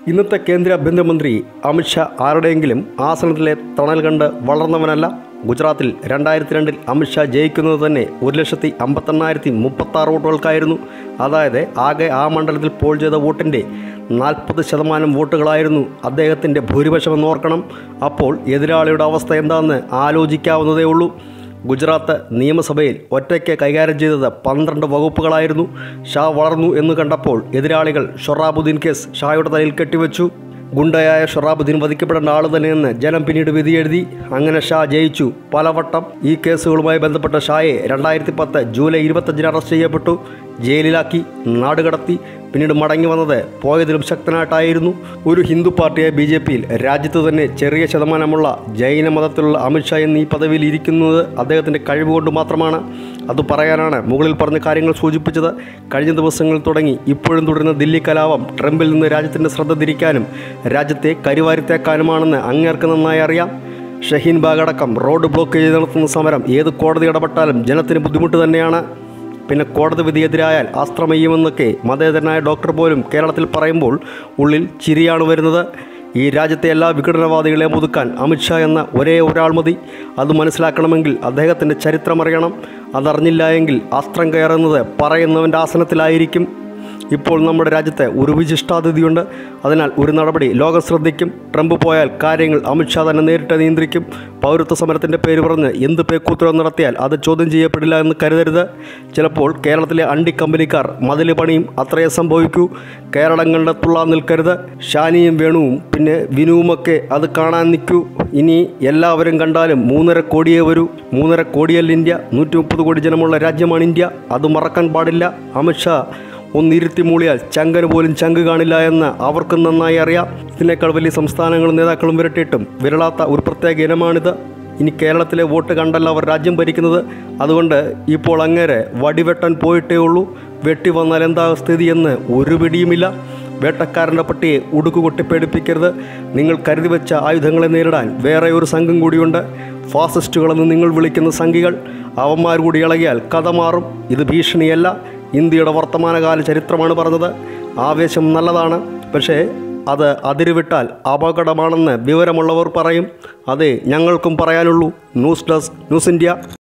ഇന്നത്തെ കേന്ദ്ര ആഭ്യന്തരമന്ത്രി അമിത്ഷാ ആരുടെയെങ്കിലും ആസനത്തിലെ തണൽ കണ്ട് വളർന്നവനല്ല ഗുജറാത്തിൽ രണ്ടായിരത്തി രണ്ടിൽ അമിത്ഷാ ജയിക്കുന്നത് തന്നെ ഒരു ലക്ഷത്തി അമ്പത്തെണ്ണായിരത്തി മുപ്പത്താറ് വോട്ടുകൾക്കായിരുന്നു അതായത് ആകെ ആ മണ്ഡലത്തിൽ പോൾ ചെയ്ത വോട്ടിൻ്റെ നാൽപ്പത് ശതമാനം വോട്ടുകളായിരുന്നു അദ്ദേഹത്തിൻ്റെ ഭൂരിപക്ഷമെന്ന് ഓർക്കണം അപ്പോൾ എതിരാളിയുടെ അവസ്ഥ എന്താണെന്ന് ആലോചിക്കാവുന്നതേ ഉള്ളൂ ഗുജറാത്ത് നിയമസഭയിൽ ഒറ്റയ്ക്ക് കൈകാര്യം ചെയ്തത് പന്ത്രണ്ട് വകുപ്പുകളായിരുന്നു ഷാ വളർന്നു എന്ന് കണ്ടപ്പോൾ എതിരാളികൾ ഷൊറാബുദ്ദീൻ കേസ് ഷായുടെ തലയിൽ കെട്ടിവെച്ചു ഗുണ്ടയായ ഷൊറാബുദ്ദീൻ വധിക്കപ്പെടേണ്ട ആൾ തന്നെയെന്ന് ജനം പിന്നീട് വിധിയെഴുതി അങ്ങനെ ഷാ ജയിച്ചു പലവട്ടം ഈ കേസുകളുമായി ബന്ധപ്പെട്ട ഷായെ രണ്ടായിരത്തി പത്ത് ജൂലൈ ഇരുപത്തഞ്ചിന് അറസ്റ്റ് ചെയ്യപ്പെട്ടു ജയിലിലാക്കി നാടുകടത്തി പിന്നീട് മടങ്ങി വന്നത് പോയതിലും ശക്തനായിട്ടായിരുന്നു ഒരു ഹിന്ദു പാർട്ടിയായ ബി ജെ പിയിൽ രാജ്യത്ത് തന്നെ ചെറിയ ശതമാനമുള്ള ജൈന മതത്തിലുള്ള അമിത്ഷാ എന്നീ പദവിയിൽ ഇരിക്കുന്നത് അദ്ദേഹത്തിൻ്റെ കഴിവുകൊണ്ട് മാത്രമാണ് അത് പറയാനാണ് മുകളിൽ പറഞ്ഞ കാര്യങ്ങൾ സൂചിപ്പിച്ചത് കഴിഞ്ഞ ദിവസങ്ങളിൽ തുടങ്ങി ഇപ്പോഴും തുടരുന്ന ദില്ലി കലാപം ട്രംപിൽ നിന്ന് രാജ്യത്തിൻ്റെ ശ്രദ്ധ തിരിക്കാനും രാജ്യത്തെ കരിവാരിത്തേക്കാനുമാണെന്ന് അങ്ങേർക്ക് നന്നായി അറിയാം ഷഹീൻ ബാഗ് അടക്കം റോഡ് ബ്ലോക്ക് ചെയ്ത് നടത്തുന്ന സമരം ഏത് കോടതി ഇടപെട്ടാലും ജനത്തിന് ബുദ്ധിമുട്ട് തന്നെയാണ് പിന്നെ കോടതി വിധിയെതിരായാൽ അസ്ത്രമെയ്യുമെന്നൊക്കെ മതേതരനായ ഡോക്ടർ പോലും കേരളത്തിൽ പറയുമ്പോൾ ഉള്ളിൽ ചിരിയാണ് വരുന്നത് ഈ രാജ്യത്തെ എല്ലാ വിഘടനവാദികളെയും ഒതുക്കാൻ അമിത്ഷാ എന്ന ഒരേ ഒരാൾ മതി അത് മനസ്സിലാക്കണമെങ്കിൽ അദ്ദേഹത്തിൻ്റെ ചരിത്രമറിയണം അതറിഞ്ഞില്ല എങ്കിൽ അസ്ത്രം കയറുന്നത് പറയുന്നവൻ്റെ ആസനത്തിലായിരിക്കും ഇപ്പോൾ നമ്മുടെ രാജ്യത്ത് ഒരു വിശിഷ്ടാതിഥിയുണ്ട് അതിനാൽ ഒരു നടപടി ലോകം ശ്രദ്ധിക്കും ട്രംപ് പോയാൽ കാര്യങ്ങൾ അമിത്ഷാ തന്നെ നേരിട്ട് നിയന്ത്രിക്കും പൗരത്വ സമരത്തിൻ്റെ പേര് പറഞ്ഞ് എന്ത് പേക്കൂത്തരം നടത്തിയാൽ അത് ചോദ്യം ചെയ്യപ്പെടില്ല എന്ന് കരുതരുത് ചിലപ്പോൾ കേരളത്തിലെ അണ്ടി കമ്പനിക്കാർ മതിൽ പണിയും അത്രയേ സംഭവിക്കൂ കേരളം കണ്ട് തുള്ളാൻ നിൽക്കരുത് ഷാനിയും വേണുവും പിന്നെ വിനുവുമൊക്കെ അത് കാണാൻ നിൽക്കൂ ഇനി എല്ലാവരും കണ്ടാലും മൂന്നര കോടിയേ വരൂ മൂന്നര കോടിയല്ല ഇന്ത്യ നൂറ്റി മുപ്പത് കോടി ജനമുള്ള രാജ്യമാണ് ഇന്ത്യ അത് മറക്കാൻ പാടില്ല അമിത്ഷാ ഒന്നിരുത്തി മൂളിയാൽ ചങ്കന് പോലും ചങ്ക് കാണില്ല എന്ന് അവർക്കും നന്നായി അറിയാം ഇതിനേക്കാൾ വലിയ സംസ്ഥാനങ്ങളും നേതാക്കളും വിരട്ടിയിട്ടും വിരളാത്ത ഒരു പ്രത്യേക ഇനമാണിത് ഇനി കേരളത്തിലെ വോട്ട് കണ്ടല്ല അവർ രാജ്യം ഭരിക്കുന്നത് അതുകൊണ്ട് ഇപ്പോൾ അങ്ങേരെ വടിവെട്ടാൻ പോയിട്ടേ ഉള്ളൂ വെട്ടി വന്നാൽ എന്താ സ്ഥിതി എന്ന് ഒരു പിടിയുമില്ല വേട്ടക്കാരൻ്റെ പട്ടിയെ ഉടുക്കുകൊട്ടി പേടിപ്പിക്കരുത് നിങ്ങൾ കരുതി വെച്ച ആയുധങ്ങളെ നേരിടാൻ വേറെ ഒരു സംഘം കൂടിയുണ്ട് ഫാസിസ്റ്റുകളെന്ന് നിങ്ങൾ വിളിക്കുന്ന സംഘികൾ അവന്മാർ കൂടി ഇളകിയാൽ കഥ മാറും ഇത് ഭീഷണിയല്ല ഇന്ത്യയുടെ വർത്തമാനകാല ചരിത്രമാണ് പറഞ്ഞത് ആവേശം നല്ലതാണ് പക്ഷേ അത് അതിരുവിട്ടാൽ അപകടമാണെന്ന് വിവരമുള്ളവർ പറയും അതെ ഞങ്ങൾക്കും പറയാനുള്ളൂ ന്യൂസ് ഡെസ്ക് ന്യൂസ് ഇന്ത്യ